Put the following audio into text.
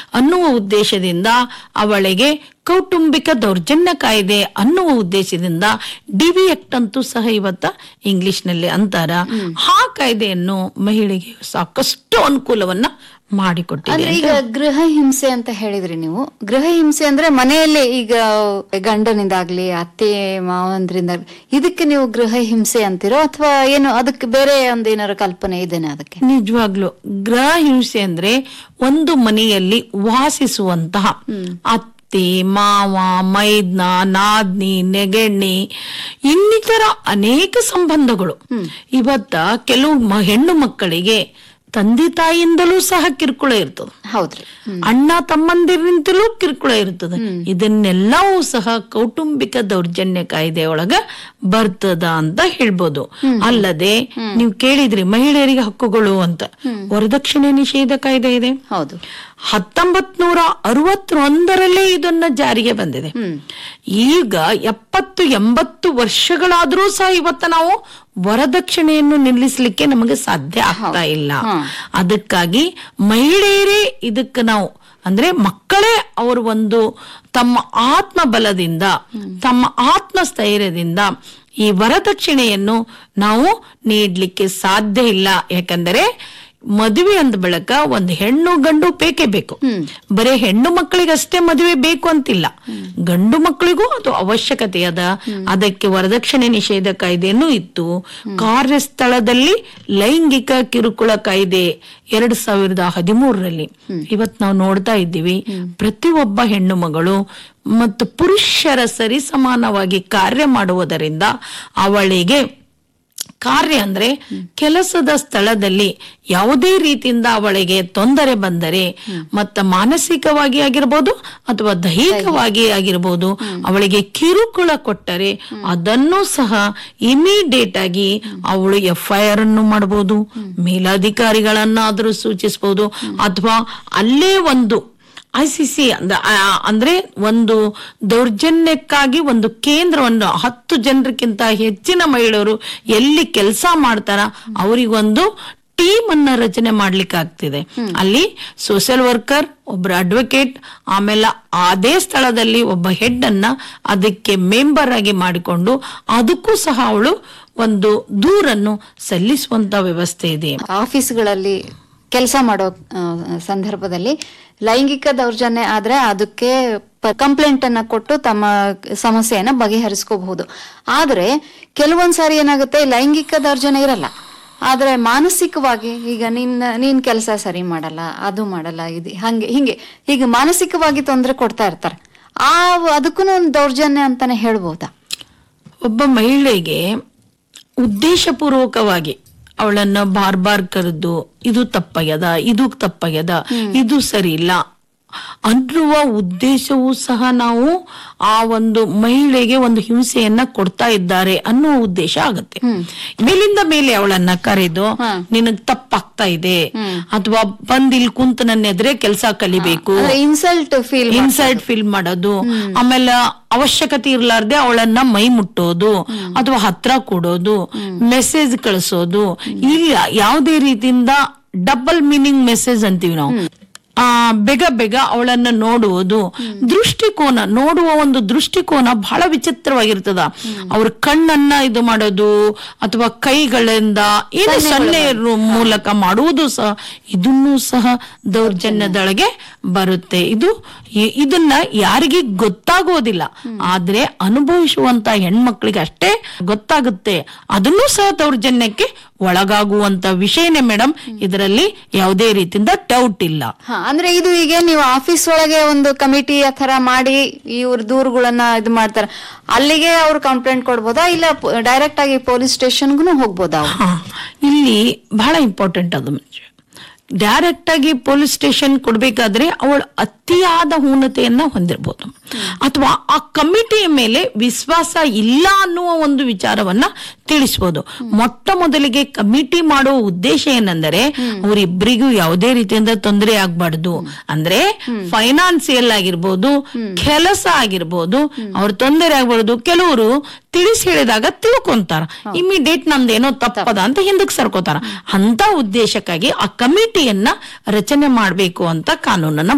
ಅನ್ನುವ ಉದ್ದೇಶದಿಂದ ಅವಳಿಗೆ ಕೌಟುಂಬಿಕ ದೌರ್ಜನ್ಯ ಕಾಯ್ದೆ ಅನ್ನುವ ಉದ್ದೇಶದಿಂದ ಡಿವಿ ಆಕ್ಟ್ ಅಂತೂ ಸಹ ಇವತ್ತ ಇಂಗ್ಲಿಷ್ ನಲ್ಲಿ ಅಂತಾರ ಆ ಕಾಯ್ದೆಯನ್ನು ಮಹಿಳೆಗೆ ಸಾಕಷ್ಟು ಅನುಕೂಲವನ್ನ ಮಾಡಿಕೊಟ್ಟಿದೆ ಅಂದ್ರೆ ಈಗ ಗೃಹ ಹಿಂಸೆ ಅಂತ ಹೇಳಿದ್ರಿ ನೀವು ಗೃಹ ಹಿಂಸೆ ಅಂದ್ರೆ ಮನೆಯಲ್ಲೇ ಈಗ ಗಂಡನಿಂದಾಗ್ಲಿ ಅತ್ತೆ ಮಾವಂದ್ರಿಂದ ಇದಕ್ಕೆ ನೀವು ಗೃಹ ಹಿಂಸೆ ಅಂತೀರೋ ಅಥವಾ ಏನು ಅದಕ್ಕೆ ಬೇರೆ ಒಂದು ಏನಾರು ಕಲ್ಪನೆ ಇದೆನಾ ಅದಕ್ಕೆ ನಿಜವಾಗ್ಲು ಗೃಹ ಹಿಂಸೆ ಅಂದ್ರೆ ಒಂದು ಮನೆಯಲ್ಲಿ ವಾಸಿಸುವಂತಹ ಅತ್ತೆ ಮಾವ ಮೈದ್ನ ನಾದ್ನಿ ನೆಗೆಣ್ಣಿ ಇನ್ನಿತರ ಅನೇಕ ಸಂಬಂಧಗಳು ಇವತ್ತ ಕೆಲವು ಮ- ಹೆಣ್ಣು ಮಕ್ಕಳಿಗೆ ತಂದೆ ತಾಯಿಯಿಂದಲೂ ಸಹ ಕಿರುಕುಳ ಇರ್ತದೆ ಹೌದ್ರಿ ಅಣ್ಣ ತಮ್ಮಂದಿರಿಂದಲೂ ಕಿರುಕುಳ ಇರ್ತದೆ ಇದನ್ನೆಲ್ಲವೂ ಸಹ ಕೌಟುಂಬಿಕ ದೌರ್ಜನ್ಯ ಕಾಯ್ದೆ ಒಳಗ ಬರ್ತದ ಅಂತ ಹೇಳ್ಬೋದು ಅಲ್ಲದೆ ನೀವು ಕೇಳಿದ್ರಿ ಮಹಿಳೆಯರಿಗೆ ಹಕ್ಕುಗಳು ಅಂತ ವರದಕ್ಷಿಣೆ ನಿಷೇಧ ಕಾಯ್ದೆ ಇದೆ ಹೌದು ಹತ್ತೊಂಬತ್ ನೂರ ಅರವತ್ತೊಂದರಲ್ಲೇ ಇದನ್ನ ಜಾರಿಗೆ ಬಂದಿದೆ ಈಗ ಎಪ್ಪತ್ತು ಎಂಬತ್ತು ವರ್ಷಗಳಾದ್ರೂ ಸಹ ಇವತ್ತ ನಾವು ವರದಕ್ಷಿಣೆಯನ್ನು ನಿಲ್ಲಿಸಲಿಕ್ಕೆ ನಮಗೆ ಸಾಧ್ಯ ಆಗ್ತಾ ಇಲ್ಲ ಅದಕ್ಕಾಗಿ ಮಹಿಳೆಯರೇ ಇದಕ್ಕೆ ನಾವು ಅಂದ್ರೆ ಮಕ್ಕಳೇ ಅವರು ಒಂದು ತಮ್ಮ ಆತ್ಮ ಬಲದಿಂದ ತಮ್ಮ ಆತ್ಮ ಸ್ಥೈರ್ಯದಿಂದ ಈ ವರದಕ್ಷಿಣೆಯನ್ನು ನಾವು ನೀಡ್ಲಿಕ್ಕೆ ಸಾಧ್ಯ ಇಲ್ಲ ಯಾಕಂದರೆ ಮದುವೆ ಅಂದ ಬಳಿಕ ಒಂದು ಹೆಣ್ಣು ಗಂಡು ಬೇಕೇ ಬೇಕು ಬರೀ ಹೆಣ್ಣು ಮಕ್ಕಳಿಗಷ್ಟೇ ಮದುವೆ ಬೇಕು ಅಂತಿಲ್ಲ ಗಂಡು ಮಕ್ಕಳಿಗೂ ಅದು ಅವಶ್ಯಕತೆ ಅದ ಅದಕ್ಕೆ ವರದಕ್ಷಿಣೆ ನಿಷೇಧ ಕಾಯ್ದೆನೂ ಇತ್ತು ಕಾರ್ಯಸ್ಥಳದಲ್ಲಿ ಲೈಂಗಿಕ ಕಿರುಕುಳ ಕಾಯ್ದೆ ಎರಡ್ ಸಾವಿರದ ಹದಿಮೂರರಲ್ಲಿ ಇವತ್ ನಾವು ನೋಡ್ತಾ ಇದ್ದೀವಿ ಪ್ರತಿಯೊಬ್ಬ ಹೆಣ್ಣು ಮಗಳು ಮತ್ತು ಪುರುಷರ ಸರಿಸಮಾನವಾಗಿ ಕಾರ್ಯ ಮಾಡುವುದರಿಂದ ಅವಳಿಗೆ ಕಾರ್ಯ ಅಂದ್ರೆ ಕೆಲಸದ ಸ್ಥಳದಲ್ಲಿ ಯಾವುದೇ ರೀತಿಯಿಂದ ಅವಳಿಗೆ ತೊಂದರೆ ಬಂದರೆ ಮತ್ತ ಮಾನಸಿಕವಾಗಿ ಆಗಿರ್ಬೋದು ಅಥವಾ ದೈಹಿಕವಾಗಿ ಆಗಿರ್ಬೋದು ಅವಳಿಗೆ ಕಿರುಕುಳ ಕೊಟ್ಟರೆ ಅದನ್ನು ಸಹ ಇಮಿಡಿಯೇಟ್ ಆಗಿ ಅವಳು ಎಫ್ ಐ ಆರ್ ಅನ್ನು ಮಾಡಬಹುದು ಮೇಲಾಧಿಕಾರಿಗಳನ್ನಾದರೂ ಸೂಚಿಸಬಹುದು ಅಥವಾ ಅಲ್ಲೇ ಒಂದು ಐ ಸಿ ಸಿ ಅಂದ್ರೆ ಒಂದು ದೌರ್ಜನ್ಯಕ್ಕಾಗಿ ಒಂದು ಕೇಂದ್ರವನ್ನು ಹತ್ತು ಜನರಿಗಿಂತ ಹೆಚ್ಚಿನ ಮಹಿಳೆಯರು ಎಲ್ಲಿ ಕೆಲಸ ಮಾಡ್ತಾರ ಅವರಿಗೊಂದು ಟೀಮ್ ಅನ್ನ ರಚನೆ ಮಾಡ್ಲಿಕ್ಕೆ ಆಗ್ತಿದೆ ಅಲ್ಲಿ ಸೋಷಿಯಲ್ ವರ್ಕರ್ ಒಬ್ಬರು ಅಡ್ವೊಕೇಟ್ ಆಮೇಲೆ ಅದೇ ಸ್ಥಳದಲ್ಲಿ ಒಬ್ಬ ಹೆಡ್ ಅನ್ನ ಅದಕ್ಕೆ ಮೆಂಬರ್ ಆಗಿ ಮಾಡಿಕೊಂಡು ಅದಕ್ಕೂ ಸಹ ಅವಳು ಒಂದು ದೂರನ್ನು ಸಲ್ಲಿಸುವಂತ ವ್ಯವಸ್ಥೆ ಇದೆ ಆಫೀಸ್ಗಳಲ್ಲಿ ಕೆಲಸ ಮಾಡೋ ಆ, ಸಂದರ್ಭದಲ್ಲಿ ಲೈಂಗಿಕ ದೌರ್ಜನ್ಯ ಆದ್ರೆ ಅದಕ್ಕೆ ಕಂಪ್ಲೇಂಟ್ ಅನ್ನ ಕೊಟ್ಟು ತಮ್ಮ ಸಮಸ್ಯೆಯನ್ನ ಬಗೆಹರಿಸ್ಕೋಬಹುದು ಆದ್ರೆ ಕೆಲವೊಂದ್ ಸಾರಿ ಏನಾಗುತ್ತೆ ಲೈಂಗಿಕ ದೌರ್ಜನ್ಯ ಇರಲ್ಲ ಆದ್ರೆ ಮಾನಸಿಕವಾಗಿ ಈಗ ನಿನ್ನ ನೀನ್ ಕೆಲಸ ಸರಿ ಮಾಡಲ್ಲ ಅದು ಮಾಡಲ್ಲ ಇದು ಹಂಗೆ ಹಿಂಗೆ ಹೀಗೆ ಮಾನಸಿಕವಾಗಿ ತೊಂದರೆ ಕೊಡ್ತಾ ಇರ್ತಾರೆ ಆ ಅದಕ್ಕೂ ಒಂದು ದೌರ್ಜನ್ಯ ಅಂತಾನೆ ಹೇಳ್ಬೋದಾ ಒಬ್ಬ ಮಹಿಳೆಗೆ ಉದ್ದೇಶಪೂರ್ವಕವಾಗಿ ಅವಳನ್ನ ಬಾರ್ ಬಾರ್ ಕರೆದು ಇದು ತಪ್ಪಾಗ್ಯದ ಇದು ತಪ್ಪಾಗ್ಯದ ಇದು ಸರಿ ಇಲ್ಲ ಅನ್ನುವ ಉದ್ದೇಶವೂ ಸಹ ನಾವು ಆ ಒಂದು ಮಹಿಳೆಗೆ ಒಂದು ಹಿಂಸೆಯನ್ನ ಕೊಡ್ತಾ ಇದ್ದಾರೆ ಅನ್ನುವ ಉದ್ದೇಶ ಆಗುತ್ತೆ ಮೇಲಿಂದ ಮೇಲೆ ಅವಳನ್ನ ಕರೆದು ನಿನಗ್ ತಪ್ಪಾಗ್ತಾ ಇದೆ ಅಥವಾ ಬಂದ್ ಇಲ್ಲಿ ಕುಂತ ನನ್ನ ಎದುರೇ ಕೆಲಸ ಕಲಿಬೇಕು ಇನ್ಸಲ್ಟ್ ಫೀಲ್ ಇನ್ಸೈಡ್ ಫೀಲ್ ಮಾಡೋದು ಆಮೇಲೆ ಅವಶ್ಯಕತೆ ಇರ್ಲಾರ್ದೆ ಅವಳನ್ನ ಮೈ ಮುಟ್ಟೋದು ಅಥವಾ ಹತ್ರ ಕೊಡೋದು ಮೆಸೇಜ್ ಕಳಿಸೋದು ಇಲ್ಲ ಯಾವುದೇ ರೀತಿಯಿಂದ ಡಬಲ್ ಮೀನಿಂಗ್ ಮೆಸೇಜ್ ಅಂತೀವಿ ನಾವು ಆ ಬೇಗ ಬೇಗ ಅವಳನ್ನ ನೋಡುವುದು ದೃಷ್ಟಿಕೋನ ನೋಡುವ ಒಂದು ದೃಷ್ಟಿಕೋನ ಬಹಳ ವಿಚಿತ್ರವಾಗಿರ್ತದ ಅವ್ರ ಕಣ್ಣನ್ನ ಇದು ಮಾಡೋದು ಅಥವಾ ಕೈಗಳಿಂದ ಏನು ಸೊನ್ನೆ ಮೂಲಕ ಮಾಡುವುದು ಸಹ ಇದನ್ನು ಸಹ ದೌರ್ಜನ್ಯದೊಳಗೆ ಬರುತ್ತೆ ಇದು ಇ- ಇದನ್ನ ಯಾರಿಗೆ ಗೊತ್ತಾಗೋದಿಲ್ಲ ಆದ್ರೆ ಅನುಭವಿಸುವಂತ ಹೆಣ್ಮಕ್ಳಿಗೆ ಅಷ್ಟೇ ಗೊತ್ತಾಗುತ್ತೆ ಅದನ್ನು ಸಹ ದೌರ್ಜನ್ಯಕ್ಕೆ ಒಳಗಾಗುವಂತ ವಿಷಯನೇ ಮೇಡಮ್ ಇದರಲ್ಲಿ ಯಾವುದೇ ರೀತಿಯಿಂದ ಡೌಟ್ ಇಲ್ಲ ಹಾ ಅಂದ್ರೆ ಇದು ಈಗ ನೀವು ಆಫೀಸ್ ಒಳಗೆ ಒಂದು ಕಮಿಟಿ ಆ ತರ ಮಾಡಿ ಇವ್ರ ದೂರುಗಳನ್ನ ಇದು ಮಾಡ್ತಾರೆ ಅಲ್ಲಿಗೆ ಅವ್ರು ಕಂಪ್ಲೇಂಟ್ ಕೊಡ್ಬೋದಾ ಇಲ್ಲ ಡೈರೆಕ್ಟ್ ಆಗಿ ಪೊಲೀಸ್ ಸ್ಟೇಷನ್ಗೂ ಹೋಗ್ಬೋದಾ ಅವ್ರು? ಹಾ ಇಲ್ಲಿ ಬಹಳ ಇಂಪಾರ್ಟೆಂಟ್ ಅದು ಡೈರೆಕ್ಟ್ ಆಗಿ ಪೊಲೀಸ್ ಸ್ಟೇಷನ್ ಕೊಡ್ಬೇಕಾದ್ರೆ ಅವಳು ಅತಿಯಾದ ಊನತೆಯನ್ನ ಹೊಂದಿರಬಹುದು ಅಥವಾ ಆ ಕಮಿಟಿಯ ಮೇಲೆ ವಿಶ್ವಾಸ ಇಲ್ಲ ಅನ್ನುವ ಒಂದು ವಿಚಾರವನ್ನ ತಿಳಿಸಬಹುದು ಮೊಟ್ಟ ಮೊದಲಿಗೆ ಕಮಿಟಿ ಮಾಡುವ ಉದ್ದೇಶ ಏನೆಂದರೆ ಅವರಿಬ್ಬರಿಗೂ ಯಾವುದೇ ರೀತಿಯಿಂದ ತೊಂದರೆ ಆಗ್ಬಾರ್ದು ಅಂದ್ರೆ ಫೈನಾನ್ಸಿಯಲ್ ಆಗಿರ್ಬೋದು ಕೆಲಸ ಆಗಿರ್ಬೋದು ಅವ್ರ ತೊಂದರೆ ಆಗ್ಬಾರ್ದು ಕೆಲವರು ತಿಳಿಸಿ ಹೇಳಿದಾಗ ತಿಳ್ಕೊಂತಾರ ಇಮಿಡಿಯೇಟ್ ನಮ್ದೇನೋ ತಪ್ಪದ ಅಂತ ಹಿಂದಕ್ಕೆ ಸರ್ಕೋತಾರ ಅಂತ ಉದ್ದೇಶಕ್ಕಾಗಿ ಆ ಕಮಿಟಿಯನ್ನ ರಚನೆ ಮಾಡ್ಬೇಕು ಅಂತ ಕಾನೂನನ್ನ